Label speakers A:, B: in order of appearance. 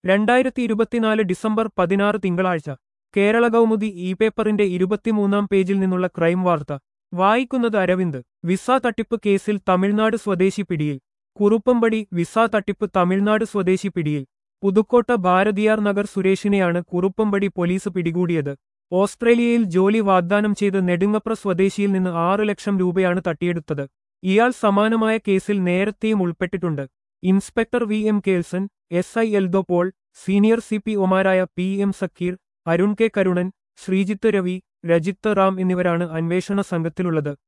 A: രണ്ടായിരത്തി ഇരുപത്തിനാല് ഡിസംബർ പതിനാറ് തിങ്കളാഴ്ച കേരള കൗമുദി ഇ പേപ്പറിന്റെ ഇരുപത്തിമൂന്നാം പേജിൽ നിന്നുള്ള ക്രൈം വാർത്ത വായിക്കുന്നത് അരവിന്ദ് വിസ തട്ടിപ്പ് കേസിൽ തമിഴ്നാട് സ്വദേശി പിടിയിൽ കുറുപ്പമ്പടി വിസ തട്ടിപ്പ് തമിഴ്നാട് സ്വദേശി പിടിയിൽ പുതുക്കോട്ട ഭാരതിയാർ നഗർ സുരേഷിനെയാണ് കുറുപ്പമ്പടി പോലീസ് പിടികൂടിയത് ഓസ്ട്രേലിയയിൽ ജോലി വാഗ്ദാനം ചെയ്ത് നെടുങ്ങപ്ര സ്വദേശിയിൽ നിന്ന് ആറ് ലക്ഷം രൂപയാണ് തട്ടിയെടുത്തത് ഇയാൾ സമാനമായ കേസിൽ നേരത്തെയും ഉൾപ്പെട്ടിട്ടുണ്ട് inspector V M Kelson S I Eldho Paul senior C P ഒമാരായ P M Sakkeer Arun K Karunan Sreejith Ravi Rajith Ram എന്നിവരാണ് അന്വേഷണ സംഘത്തിലുള്ളത്